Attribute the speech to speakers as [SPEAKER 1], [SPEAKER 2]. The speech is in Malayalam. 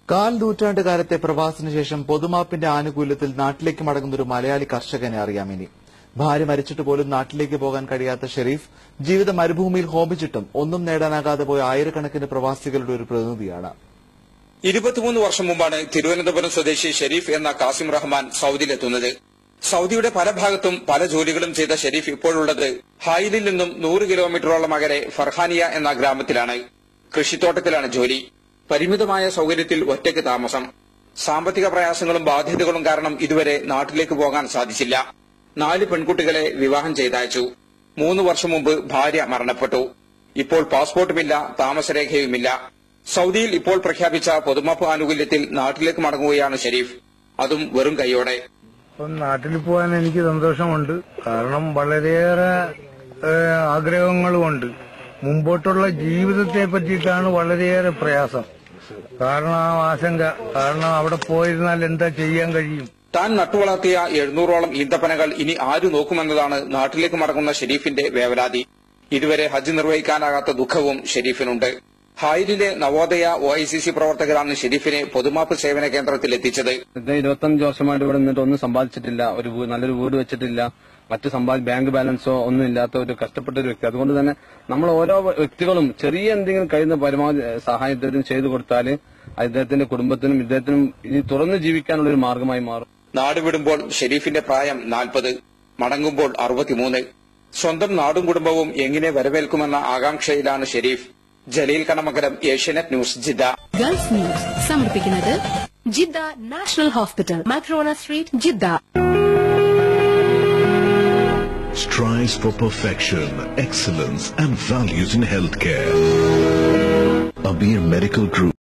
[SPEAKER 1] കാൽ നൂറ്റാണ്ട് കാലത്തെ പ്രവാസത്തിന് ശേഷം പൊതുമാപ്പിന്റെ ആനുകൂല്യത്തിൽ നാട്ടിലേക്ക് മടങ്ങുന്ന ഒരു മലയാളി കർഷകനെ അറിയാം ഇനി ഭാര്യ മരിച്ചിട്ട് പോലും നാട്ടിലേക്ക് പോകാൻ കഴിയാത്ത ഷെരീഫ് ജീവിത മരുഭൂമിയിൽ ഹോമിച്ചിട്ടും ഒന്നും നേടാനാകാതെ പോയ ആയിരക്കണക്കിന് പ്രവാസികളുടെ ഒരു പ്രതിനിധിയാണ്
[SPEAKER 2] ഇരുപത്തിമൂന്ന് വർഷം മുമ്പാണ് തിരുവനന്തപുരം സ്വദേശി ഷെരീഫ് എന്ന കാസിം റഹ്മാൻ സൗദിയിലെത്തുന്നത് സൗദിയുടെ പല ഭാഗത്തും പല ജോലികളും ചെയ്ത ഷെരീഫ് ഇപ്പോഴുള്ളത് ഹായിലിൽ നിന്നും നൂറ് കിലോമീറ്ററോളം അകലെ ഫർഹാനിയ എന്ന ഗ്രാമത്തിലാണ് കൃഷിത്തോട്ടത്തിലാണ് ജോലി പരിമിതമായ സൗകര്യത്തിൽ ഒറ്റയ്ക്ക് താമസം സാമ്പത്തിക പ്രയാസങ്ങളും ബാധ്യതകളും കാരണം ഇതുവരെ നാട്ടിലേക്ക് പോകാൻ സാധിച്ചില്ല നാല് പെൺകുട്ടികളെ വിവാഹം ചെയ്തയച്ചു മൂന്ന് വർഷം മുമ്പ് ഭാര്യ മരണപ്പെട്ടു ഇപ്പോൾ പാസ്പോർട്ടുമില്ല താമസരേഖയുമില്ല സൗദിയിൽ ഇപ്പോൾ പ്രഖ്യാപിച്ച പൊതുമാപ്പ് ആനുകൂല്യത്തിൽ നാട്ടിലേക്ക് മടങ്ങുകയാണ് ഷെരീഫ് അതും വെറും കൈയോടെ
[SPEAKER 3] അപ്പം നാട്ടിൽ പോകാൻ എനിക്ക് സന്തോഷമുണ്ട് കാരണം വളരെയേറെ ഏഹ്, ആഗ്രഹങ്ങളുമുണ്ട് മുമ്പോട്ടുള്ള ജീവിതത്തെ പറ്റിയിട്ടാണ് വളരെയേറെ പ്രയാസം കാരണം ആ ആശങ്ക കാരണം അവിടെ പോയിരുന്നാൽ എന്താ ചെയ്യാൻ കഴിയും
[SPEAKER 2] താൻ നട്ടുവളർത്തിയ എഴുന്നൂറോളം ഈന്തപ്പനകൾ ഇനി ആരു നോക്കുമെന്നതാണ് നാട്ടിലേക്ക് മടങ്ങുന്ന ഷെരീഫിന്റെ വേവലാതി ഇതുവരെ ഹജ്ജ് നിർവഹിക്കാനാകാത്ത ദുഃഖവും ഷെരീഫിനുണ്ട് ഹായിലിലെ Navodaya O I C C പ്രവർത്തകരാണ് ഷെരീഫിനെ പൊതുമാപ്പ് സേവന കേന്ദ്രത്തിൽ എത്തിച്ചത്
[SPEAKER 4] ഇത് ഇരുപത്തഞ്ച് വർഷമായിട്ട് ഇവിടെ നിന്നിട്ട് ഒന്നും സമ്പാദിച്ചിട്ടില്ല ഒരു വീ- നല്ലൊരു വീട് വെച്ചിട്ടില്ല മറ്റ് സമ്പാദി ബാങ്ക് ബാലൻസോ ഒന്നും ഇല്ലാത്ത ഒരു കഷ്ടപ്പെട്ട ഒരു വ്യക്തി അതുകൊണ്ട് തന്നെ നമ്മൾ ഓരോ വ്യക്തികളും ചെറിയ എന്തെങ്കിലും കഴിയുന്ന പരമാവധി ഏഹ്, സഹായം ഇദ്ദേഹത്തിന് ചെയ്തു കൊടുത്താൽ അദ്ദേഹത്തിന്റെ കുടുംബത്തിനും ഇദ്ദേഹത്തിനും ഇനി തുറന്ന് ജീവിക്കാനുള്ള ഒരു മാർഗമായി മാറും
[SPEAKER 2] നാട് വിടുമ്പോൾ ഷെരീഫിന്റെ പ്രായം നാൽപ്പത് മടങ്ങുമ്പോൾ അറുപത്തിമൂന്ന് സ്വന്തം നാടും കുടുംബവും എങ്ങനെ വരവേൽക്കുമെന്ന ആകാംക്ഷയിലാണ് ഷെരീഫ് ജലീൽ കണമകരം Asianet news Jeddah
[SPEAKER 5] Gulf news സമർപ്പിക്കുന്നത് Jeddah national hospital Makarona street Jeddah
[SPEAKER 6] strives for perfection, excellence, and values in healthcare. Abir Medical Group.